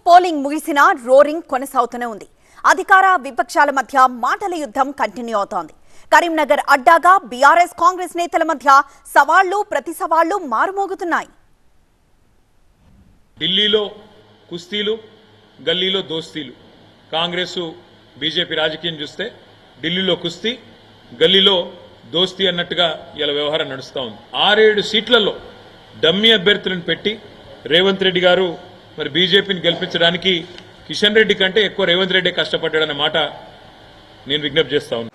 polling ముగిసినా roaring కొనసాగుతూనే ఉంది అధికార విపక్షాల మధ్య మాటల యుద్ధం కంటిన్యూ అవుతోంది కరీంనగర్ అడ్డాగా బీఆర్ఎస్ కాంగ్రెస్ నేతల మధ్య సవాళ్లు ప్రతి సవాళ్లు మారుమోగుతున్నాయి ఢిల్లీలో కుస్తీలు గల్లీలో దోస్తీలు కాంగ్రెస్ బీజేపీ రాజకీయం చూస్తే ఢిల్లీలో కుస్తీ గల్లీలో దోస్తీ అన్నట్టుగా ఇలా వ్యవహారం నడుస్తూ ఉంది ఆరేడు సీట్లలో డమ్మీ అభ్యర్థులను పెట్టి రేవంత్ రెడ్డి గారు మరి బీజేపీని గెలిపించడానికి కిషన్ రెడ్డి కంటే ఎక్కువ రేవంత్ రెడ్డి కష్టపడ్డాడన్న మాట నేను విజ్ఞప్తి చేస్తా ఉన్నాను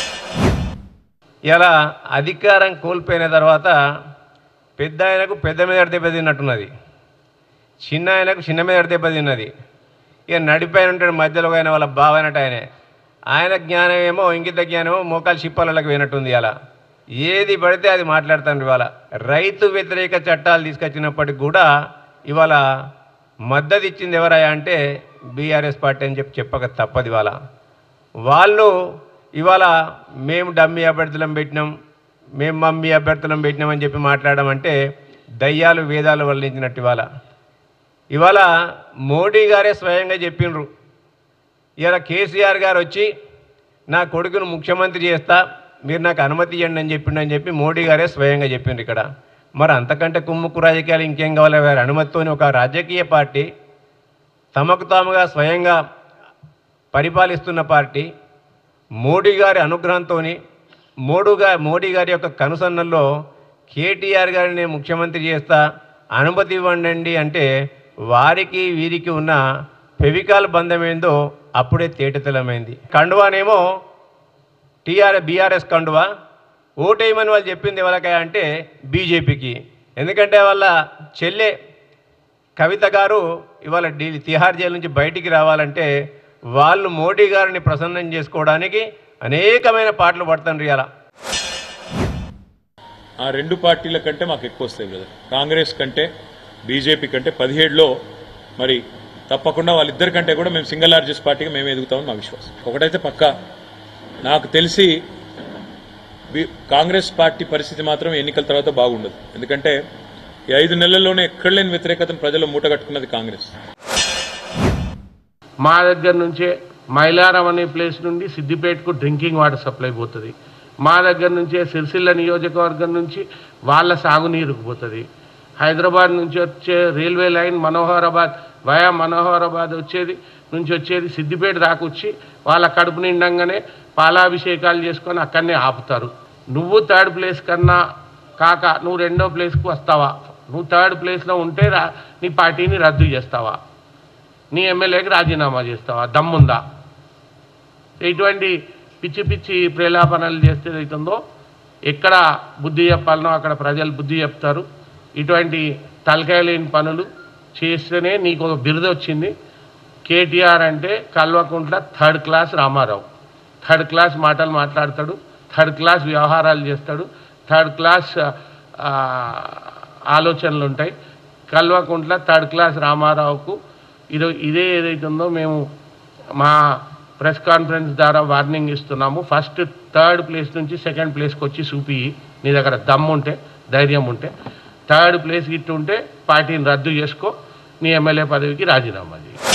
ఇలా అధికారం కోల్పోయిన తర్వాత పెద్ద ఆయనకు పెద్ద మీద దెబ్బతిన్నట్టున్నది చిన్న ఆయనకు చిన్న మీద దెబ్బతిన్నది ఇక నడిపైన ఉంటాడు మధ్యలో ఆయన వాళ్ళ బావైనట్టు ఆయనే ఆయన జ్ఞానం ఏమో ఇంకిత జ్ఞానమో మోకాలు చిప్పాలకు పోయినట్టుంది అలా ఏది పడితే అది మాట్లాడుతాను ఇవాళ రైతు వ్యతిరేక చట్టాలు తీసుకొచ్చినప్పటికి కూడా ఇవాళ మద్దతు ఇచ్చింది ఎవరయ్యా అంటే బీఆర్ఎస్ పార్టీ అని చెప్పి చెప్పక తప్పదు ఇవాళ వాళ్ళు ఇవాళ మేము డమ్మీ అభ్యర్థులం పెట్టినాం మేము మమ్మీ అభ్యర్థులం పెట్టినాం అని చెప్పి మాట్లాడమంటే దయ్యాలు వేదాలు వల్లించినట్టు ఇవాళ ఇవాళ మోడీ గారే స్వయంగా చెప్పిండ్రు ఇవాళ కేసీఆర్ గారు వచ్చి నా కొడుకును ముఖ్యమంత్రి చేస్తా మీరు నాకు అనుమతి ఇవ్వండి అని చెప్పిండని చెప్పి మోడీ గారే స్వయంగా చెప్పిండ్రు ఇక్కడ మరి అంతకంటే కుమ్ముక్కు రాజకీయాలు ఇంకేం కావాలి వారి అనుమతితోని ఒక రాజకీయ పార్టీ తమకు తాముగా స్వయంగా పరిపాలిస్తున్న పార్టీ మోడీ గారి అనుగ్రహంతో మోడుగా మోడీ గారి యొక్క కనుసన్నల్లో కేటీఆర్ గారిని నేను ముఖ్యమంత్రి చేస్తా అనుమతి ఇవ్వండి అంటే వారికి వీరికి ఉన్న ఫెవికాల్ బంధం ఏందో అప్పుడే తేటతెల్లమైంది కండువానేమో టీఆర్ బీఆర్ఎస్ కండువా ఓటేయమని వాళ్ళు చెప్పింది ఎవరికై అంటే బీజేపీకి ఎందుకంటే వాళ్ళ చెల్లె కవిత గారు ఇవాళ ఢిల్లీ తిహార్ జైలు నుంచి బయటికి రావాలంటే వాళ్ళు మోడీ గారిని ప్రసన్నం చేసుకోవడానికి అనేకమైన పాటలు పడుతుండ్రు ఇలా ఆ రెండు పార్టీల కంటే మాకు ఎక్కువ వస్తాయి బ్రదర్ కాంగ్రెస్ కంటే బీజేపీ కంటే పదిహేడులో మరి తప్పకుండా వాళ్ళిద్దరి కంటే కూడా మేము సింగిల్ లార్జెస్ట్ పార్టీగా మేము ఎదుగుతామని మా విశ్వాసం ఒకటైతే పక్కా నాకు తెలిసి బి- కాంగ్రెస్ పార్టీ పరిస్థితి మాత్రం ఎన్నికల తర్వాత బాగుండదు ఎందుకంటే ఈ ఐదు నెలల్లోనే ఎక్కడ లేని వ్యతిరేకతను ప్రజలు మూటగట్టుకున్నది కాంగ్రెస్ మా దగ్గర నుంచే మైలారం అనే ప్లేస్ నుండి సిద్దిపేటకు డ్రింకింగ్ వాటర్ సప్లై పోతుంది మా దగ్గర నుంచే సిరిసిల్ల నియోజకవర్గం నుంచి వాళ్ళ సాగునీరుకు పోతుంది హైదరాబాద్ నుంచి వచ్చే railway line Manoharabad via Manoharabad వచ్చేది నుంచి వచ్చేది సిద్దిపేట దాకా వచ్చి వాళ్ళ కడుపు నిండంగానే పాలాభిషేకాలు చేసుకొని అక్కడనే ఆపుతారు నువ్వు థర్డ్ ప్లేస్ కన్నా కాక నువ్వు రెండో ప్లేస్కి వస్తావా నువ్వు థర్డ్ ప్లేస్లో ఉంటే రా నీ పార్టీని రద్దు చేస్తావా నీ ఎమ్మెల్యేకి రాజీనామా చేస్తావా దమ్ముందా ఇటువంటి పిచ్చి పిచ్చి ప్రేలాపనలు చేస్తే అవుతుందో ఎక్కడ బుద్ధి చెప్పాలనో అక్కడ ప్రజలు బుద్ధి చెప్తారు ఇటువంటి తలకాయ లేని పనులు చేస్తేనే నీకు ఒక బిరుదు వచ్చింది కేటీఆర్ అంటే Kalvakuntla third class Ramarao third class మాటలు మాట్లాడతాడు థర్డ్ క్లాస్ వ్యవహారాలు చేస్తాడు థర్డ్ క్లాస్ ఆ, ఆలోచనలు ఉంటాయి కల్వకుంట్ల థర్డ్ క్లాస్ రామారావుకు ఇది ఇదే ఏదైతుందో మేము మా ప్రెస్ కాన్ఫరెన్స్ ద్వారా వార్నింగ్ ఇస్తున్నాము ఫస్ట్ థర్డ్ ప్లేస్ నుంచి సెకండ్ ప్లేస్కి వచ్చి చూపి నీ దగ్గర దమ్ము ఉంటే ధైర్యం ఉంటే థర్డ్ ప్లేస్ ఇట్టు ఉంటే పార్టీని రద్దు చేసుకో నీ ఎమ్మెల్యే పదవికి రాజీనామా చేయి